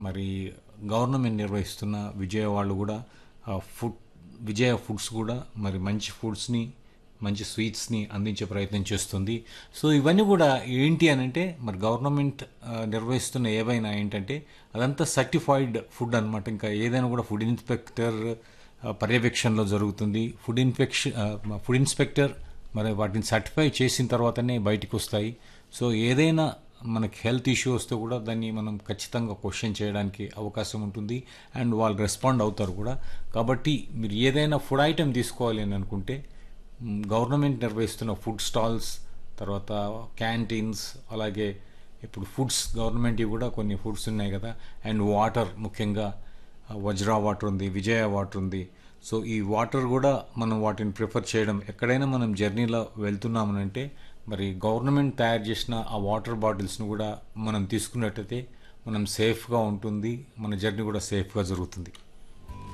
మరి గవర్నమెంట్ నిర్వహిస్తున్న విజయ వాళ్ళు కూడా ఆ ఫుడ్ విజయ ఫుడ్స్ కూడా మరి మంచి ఫుడ్స్ని మంచి స్వీట్స్ని అందించే ప్రయత్నం చేస్తుంది సో ఇవన్నీ కూడా ఏంటి అని అంటే మరి గవర్నమెంట్ ఆ, నిర్వహిస్తున్న ఏవైనా ఏంటంటే అదంతా సర్టిఫైడ్ ఫుడ్ అనమాట ఇంకా ఏదైనా కూడా ఫుడ్ ఇన్స్పెక్టర్ ఆ, పర్యవేక్షణలో జరుగుతుంది ఫుడ్ ఇన్ఫెక్షన్ ఫుడ్ ఇన్స్పెక్టర్ మరి వాటిని సర్టిఫై చేసిన తర్వాతనే బయటికి వస్తాయి సో ఏదైనా మనకి హెల్త్ ఇష్యూ వస్తే కూడా దాన్ని మనం ఖచ్చితంగా క్వశ్చన్ చేయడానికి అవకాశం ఉంటుంది అండ్ వాళ్ళు రెస్పాండ్ అవుతారు కూడా కాబట్టి మీరు ఏదైనా ఫుడ్ ఐటెం తీసుకోవాలి అని అనుకుంటే మ్, గవర్నమెంట్ నిర్వహిస్తున్న ఫుడ్ స్టాల్స్ తర్వాత క్యాంటీన్స్ అలాగే ఇప్పుడు ఫుడ్స్ గవర్నమెంట్ కూడా కొన్ని ఫుడ్స్ ఉన్నాయి కదా అండ్ వాటర్ ముఖ్యంగా ఆ, వజ్రా వాటర్ ఉంది విజయ వాటర్ ఉంది సో ఈ వాటర్ కూడా మనం వాటిని ప్రిఫర్ చేయడం ఎక్కడైనా మనం జర్నీలో వెళ్తున్నామనంటే మరి గవర్నమెంట్ తయారు చేసిన ఆ వాటర్ బాటిల్స్ను కూడా మనం తీసుకున్నట్టయితే మనం సేఫ్గా ఉంటుంది మన జర్నీ కూడా సేఫ్గా జరుగుతుంది